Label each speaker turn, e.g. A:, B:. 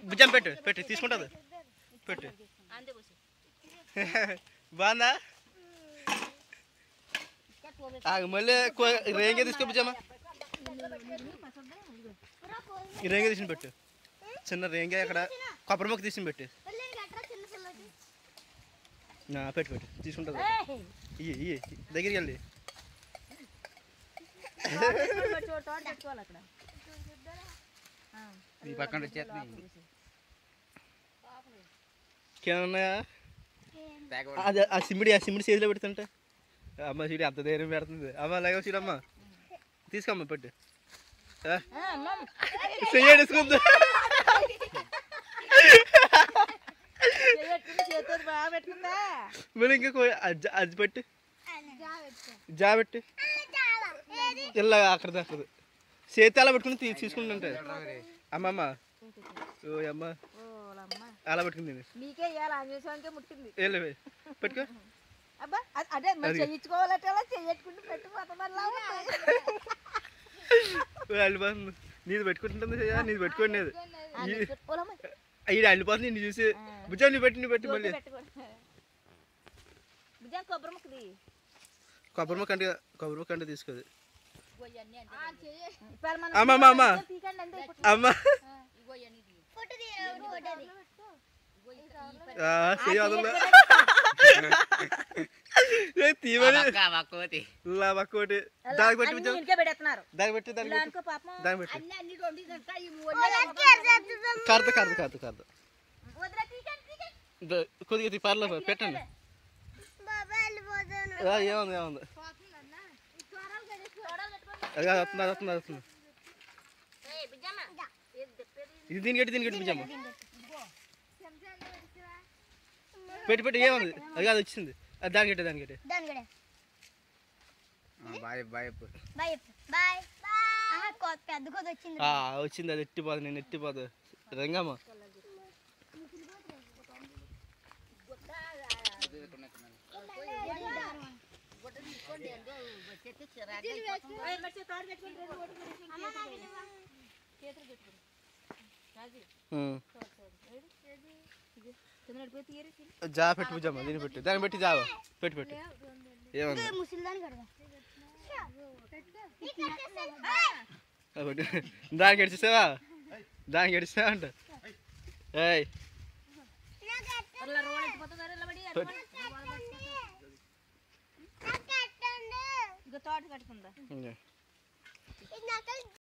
A: బుజ్జం పెట్టు పెట్టు తీసుకుంటుంది పెట్టు
B: అంతే పోసి
A: బాగుందా ఆగు, మళ్ళీ కో- రేంగే తీసుకో బుజ్జమ్మ ఈ రేంగే తీసిన పెట్టు చిన్న రేంగే అక్కడ కొబ్బరి మొక్క తీసిన పెట్టు ఆ, పెట్టు పెట్టు తీసుకుంటుంది ఇయ్యి ఇయ్యి దగ్గరికి వెళ్ళి
B: తోట పెట్టుకోవాలి అక్కడ
C: ఈ పక్కన వచ్చేస్తున్నాయి
A: ఇంకేమన్నాయా
C: తేగ
A: అది ఆ సిమ్మిడి ఆ సిమ్మిడి చేతిలో పెడుతుంటే అమ్మ చూడు అంత ధైర్యం పెడుతుంది అమ్మ అలాగే చూడమ్మ తీసుకోమ్మ పెట్టు ఆ, చెయ్యేసుకుంది
B: చేతితో బాగా పెట్టుకుందా
A: మళ్ళీ ఇంకా కో- అది జా- అది పెట్టు జా పెట్టు ఇలా అక్కడ అక్కడ చేతి అలా పెట్టుకుని తీ తీసుకుంటుంటే అమ్మమ్మ ఓ అమ్మ
B: ఓలమ్మ
A: అలా పెట్టుకుంది నేను.
B: నీకే ఇవాళ ఆంజనేయ ముట్టింది
A: వెళ్ళు వెళ్ళు. పెట్టుకో
B: అబ్బా అ- అదే మరి
A: అది.
B: చేయించుకోవాలంటే అలా చెయ్యట్టుకుంటూ పెట్టుకుపోతామల్లా
A: వెళ్ళిపోతుంది నీది పెట్టుకుంటుంది చెయ్య, నీది పెట్టుకోండి
B: ఓలమ్మ
A: అయ్యి వెళ్ళిపోతుంది నిన్ను చూసి బుజ్జా నువ్వు పెట్టి నువ్వు పెట్టి మళ్ళీ
B: బిజా కొబ్బరి ముక్కది
A: కొబ్బరి మొక్క అంటే కొబ్బరి మొక్క అంటే తీసుకోదు
B: ఇప్పుడు మనం
A: అమ్మ, అమ్మ, అమ్మ.
B: తీకండి అంతే ఇప్పుడు.
A: అమ్మ ఆ, చెయ్యి వదలదు. ఏ, తీయమని
C: పక్కటి
A: ఇలా పక్కోటి దానికి పెట్టి
B: అన్ని
A: బుజ్జా
B: ఇంకే పెడేస్తున్నారు
A: దానికి పెట్టి దానికి
B: ఇలా
A: పెట్టి
B: అనుకో పాపం
A: దానికి పెట్టి
B: అన్ని రెండు తింటాయి
A: కరదు కరదు కరదు కరదు
B: వదిలే తీకండి తీకండి
A: ద- కొద్దిగా తీ పర్లేదు పెట్టండి ఆ, ఏముంది ఏముంది అది కాదు, వస్తుంది అది వస్తుంది అది వస్తుంది
B: ఏయ్ బిజ్జమ్మ ఏది చెప్పేది
A: ఇది దీనికి పెట్టి దీనికి పెట్టి బుజ్జమ్మ పెట్టి పెట్టి ఏముంది అది కాదు వచ్చింది అది దానికి పెట్టే దానికి పెట్టే
C: బాయ్ బాయ్
D: బాయ్ బాయ్ పెద్ద కొద్ది వచ్చింది
A: ఆ, వచ్చింది అది ఎట్టిపోదు నేను ఎట్టిపోదు రంగమ్మ
B: ఏయ్, మరి చేతి తాడు పెట్టుకొని రెండు ఓటు పెట్టుకొని చేతులు పెట్టుకొని. రాజీ,
A: ఉం.
B: కింద నడిపోయి తీయరు, తీయరు.
A: జా పెట్టి బుజ్జమ్మ దీన్ని పెట్టి దాన్ని పెట్టి జావా పెట్టి పెట్టి ఏముంది
D: ముసలిదాన్ని కడగా
A: అది పెట్టి దానికి ఎడిచేసావా దానికి ఎడిచేసావా అంట ఏయ్
B: అలా రోడ్ ఎత్తిపోతుంది, అరే ఇలా పడి, అటు
A: పెట్టు.
B: పడి. ఇగో తోట కట్టుకుందా
A: ఇంకే.
D: ఇది నాకు